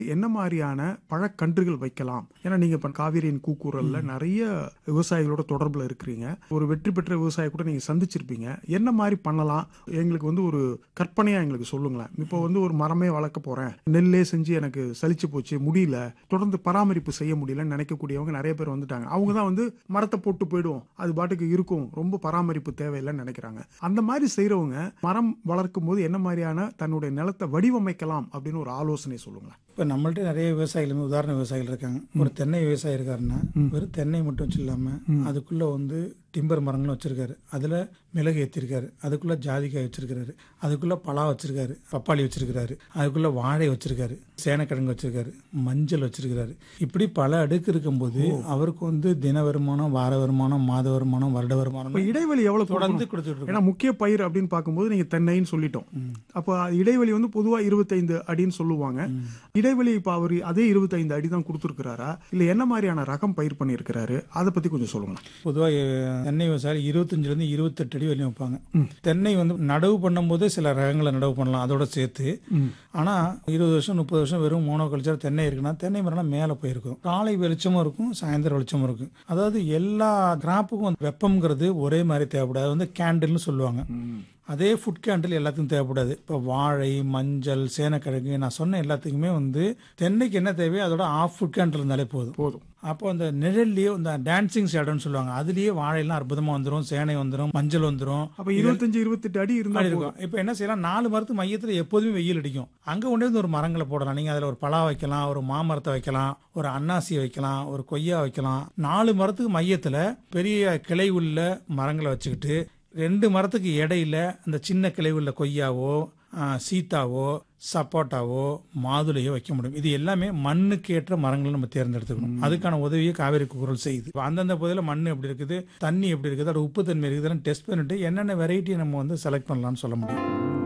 என்ன மாதிரியான பழக்கன்றுகள் வைக்கலாம் ஏன்னா நீங்க இப்ப காவிரியின் கூக்குரல்ல நிறைய விவசாயிகளோட தொடர்புல இருக்கிறீங்க ஒரு வெற்றி பெற்ற விவசாயி கூட நீங்க சந்திச்சிருப்பீங்க என்ன மாதிரி பண்ணலாம் எங்களுக்கு வந்து ஒரு கற்பனையா எங்களுக்கு சொல்லுங்களேன் இப்போ வந்து ஒரு மரமே வளர்க்க போறேன் நெல்லே செஞ்சு எனக்கு சலிச்சு போச்சு முடியல தொடர்ந்து பராமரிப்பு செய்ய முடியலன்னு நினைக்கக்கூடியவங்க நிறைய பேர் வந்துட்டாங்க அவங்க தான் வந்து மரத்தை போட்டு போயிடுவோம் அது பாட்டுக்கு இருக்கும் ரொம்ப பராமரிப்பு தேவையில்லைன்னு நினைக்கிறாங்க அந்த மாதிரி செய்றவங்க மரம் வளர்க்கும் போது என்ன மாதிரியான தன்னுடைய நிலத்தை வடிவமைக்கலாம் அப்படின்னு ஒரு ஆலோசனை சொல்லுங்களேன் இப்போ நம்மள்ட்ட நிறைய விவசாயிகள் உதாரண விவசாயிகள் இருக்காங்க ஒரு தென்னை விவசாயி இருக்காருன்னா வெறும் தென்னை மட்டும் வச்சு இல்லாம அதுக்குள்ள வந்து டிம்பர் மரங்களும் வச்சிருக்காரு அதுல மிளகு ஏற்றிருக்காரு அதுக்குள்ள ஜாதிக்காய் வச்சிருக்காரு அதுக்குள்ள பலா வச்சிருக்காரு பப்பாளி வச்சிருக்காரு அதுக்குள்ள வாழை வச்சிருக்காரு சேனக்கிழங்கு வச்சிருக்காரு மஞ்சள் வச்சிருக்காரு இப்படி பல அடுக்கு இருக்கும்போது அவருக்கு வந்து தின வருமானம் வார வருமானம் மாத வருமானம் வருட வருமானம் இப்ப இடைவெளி எவ்வளவு தொடர்ந்து தொடர்ந்து கொடுத்துட்டு இருக்கோம் ஏன்னா முக்கிய பயிர் அப்படின்னு பார்க்கும்போது நீங்க தென்னைன்னு சொல்லிட்டோம் அப்போ அது இடைவெளி வந்து பொதுவா இருபத்தைந்து அடின்னு சொல்லுவாங்க இடைவெளி இப்ப அவர் அதே இருபத்தைந்து அடி தான் கொடுத்துருக்கிறாரா இல்ல என்ன மாதிரியான ரகம் பயிர் பண்ணியிருக்கிறாரு அதை பத்தி கொஞ்சம் சொல்லுங்களேன் பொதுவாக தென்னை விவசாயம் இருபத்தஞ்சுல இருந்து இருபத்தெட்டு அடி வரையும் வைப்பாங்க தென்னை வந்து நடவு பண்ணும்போது சில ரகங்களை நடவு பண்ணலாம் அதோட சேர்த்து ஆனா இருபது வருஷம் முப்பது வருஷம் வெறும் மோனோ கல்ச்சர் தென்னை இருக்குன்னா தென்னை மரம்லாம் மேலே போயிருக்கும் காலை வெளிச்சமும் இருக்கும் சாயந்தரம் வெளிச்சமும் இருக்கும் அதாவது எல்லா கிராப்புக்கும் வெப்பம்ங்கிறது ஒரே மாதிரி தேவைப்படாது அது வந்து கேண்டில்னு சொல்லுவாங்க அதே ஃபுட் கேண்டில் எல்லாத்துக்கும் தேவைப்படாது இப்போ வாழை மஞ்சள் சேனக்கிழங்கு நான் சொன்ன எல்லாத்துக்குமே வந்து தென்னைக்கு என்ன தேவையோ அதோட ஆஃப் ஃபுட் கேண்டில் இருந்தாலே போதும் போதும் அப்போ அந்த நிழல்லையே இந்த டான்சிங் ஷேடோன்னு சொல்லுவாங்க அதுலயே வாழையெல்லாம் அற்புதமா வந்துடும் சேனை வந்துடும் மஞ்சள் வந்துடும் அப்ப இருபத்தஞ்சு இருபத்தெட்டு அடி இருந்தா போதும். இருக்கும் இப்போ என்ன செய்யலாம் நாலு மரத்து மையத்துல எப்போதுமே வெயில் அடிக்கும் அங்க கொண்டு வந்து ஒரு மரங்களை போடலாம் நீங்க அதுல ஒரு பலா வைக்கலாம் ஒரு மாமரத்தை வைக்கலாம் ஒரு அன்னாசி வைக்கலாம் ஒரு கொய்யா வைக்கலாம் நாலு மரத்துக்கு மையத்துல பெரிய கிளை உள்ள மரங்களை வச்சுக்கிட்டு ரெண்டு மரத்துக்கு இடையில அந்த சின்ன கிளை உள்ள கொய்யாவோ ஆ, சீத்தாவோ சப்போட்டாவோ மாதுளையோ வைக்க முடியும் இது எல்லாமே மண்ணுக்கு ஏற்ற மரங்களை நம்ம தேர்ந்தெடுத்துக்கணும் அதுக்கான உதவியை காவேரி குரல் செய்யுது இப்ப அந்தந்த பகுதியில் மண் எப்படி இருக்குது தண்ணி எப்படி இருக்குது அதோட உப்பு தன்மை இருக்குது டெஸ்ட் பண்ணிட்டு என்னென்ன வெரைட்டியை நம்ம வந்து செலக்ட் பண்ணலாம்னு சொல்ல முடியும்